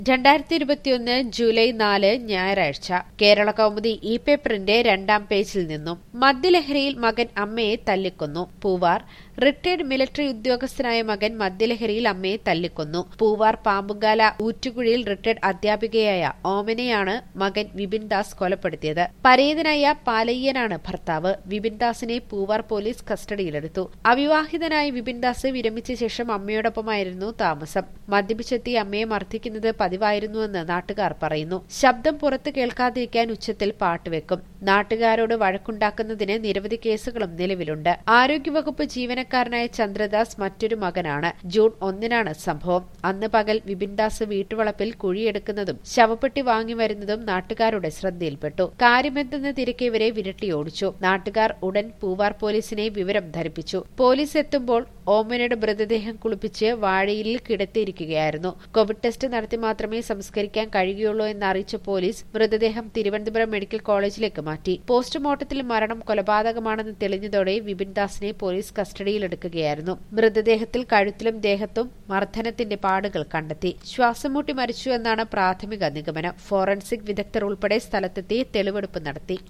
രണ്ടായിരത്തി ഇരുപത്തിയൊന്ന് ജൂലൈ നാല് ഞായറാഴ്ച കേരള കൗമുദി ഇ പേപ്പറിന്റെ രണ്ടാം പേജിൽ നിന്നും മദ്യലഹരിയിൽ മകൻ അമ്മയെ തല്ലിക്കൊന്നു പൂവാർ റിട്ടയർഡ് മിലിറ്ററി ഉദ്യോഗസ്ഥനായ മകൻ മദ്യലഹരിയിൽ അമ്മയെ തല്ലിക്കൊന്നു പൂവാർ പാമ്പുംകാല ഊറ്റുകുഴിയിൽ റിട്ടയർഡ് അധ്യാപികയായ ഓമനയാണ് മകൻ വിപിൻ ദാസ് കൊലപ്പെടുത്തിയത് പരേതനായ പാലയ്യനാണ് ഭർത്താവ് വിപിൻ ദാസിനെ പൂവാർ പോലീസ് കസ്റ്റഡിയിലെടുത്തു അവിവാഹിതനായ വിപിൻ ദാസ് വിരമിച്ച ശേഷം അമ്മയോടൊപ്പമായിരുന്നു താമസം മദ്യപിച്ചെത്തി അമ്മയെ മർദ്ദിക്കുന്നത് പതിവായിരുന്നുവെന്ന് നാട്ടുകാർ പറയുന്നു ശബ്ദം പുറത്ത് കേൾക്കാതിരിക്കാൻ ഉച്ചത്തിൽ പാട്ടുവെക്കും നാട്ടുകാരോട് വഴക്കുണ്ടാക്കുന്നതിന് നിരവധി കേസുകളും നിലവിലുണ്ട് ആരോഗ്യവകുപ്പ് ജീവനക്കാരനായ ചന്ദ്രദാസ് മറ്റൊരു മകനാണ് ജൂൺ ഒന്നിനാണ് സംഭവം അന്ന് പകൽ വിപിൻദാസ് വീട്ടുവളപ്പിൽ കുഴിയെടുക്കുന്നതും ശവപ്പെട്ടി വാങ്ങി വരുന്നതും നാട്ടുകാരുടെ ശ്രദ്ധയിൽപ്പെട്ടു കാര്യമെന്തെന്ന് തിരക്കിയവരെ വിരട്ടിയോടിച്ചു നാട്ടുകാർ ഉടൻ പൂവാർ പോലീസിനെ വിവരം ധരിപ്പിച്ചു പോലീസ് എത്തുമ്പോൾ ഓമനയുടെ മൃതദേഹം കുളിപ്പിച്ച് വാഴയിലിൽ കിടത്തിയിരിക്കുകയായിരുന്നു കോവിഡ് ടെസ്റ്റ് നടത്തി മാത്രമേ സംസ്കരിക്കാൻ കഴിയുകയുള്ളൂ എന്ന് അറിയിച്ച പോലീസ് മൃതദേഹം തിരുവനന്തപുരം മെഡിക്കൽ കോളേജിലേക്ക് മാറ്റി പോസ്റ്റ്മോർട്ടത്തിൽ മരണം കൊലപാതകമാണെന്ന് തെളിഞ്ഞതോടെ വിപിൻ ദാസിനെ പോലീസ് കസ്റ്റഡിയിലെടുക്കുകയായിരുന്നു മൃതദേഹത്തിൽ കഴുത്തിലും ദേഹത്തും മർദ്ദനത്തിന്റെ പാടുകൾ കണ്ടെത്തി ശ്വാസം മുട്ടി മരിച്ചു എന്നാണ് പ്രാഥമിക നിഗമനം ഫോറൻസിക് വിദഗ്ധർ ഉൾപ്പെടെ സ്ഥലത്തെത്തി തെളിവെടുപ്പ് നടത്തി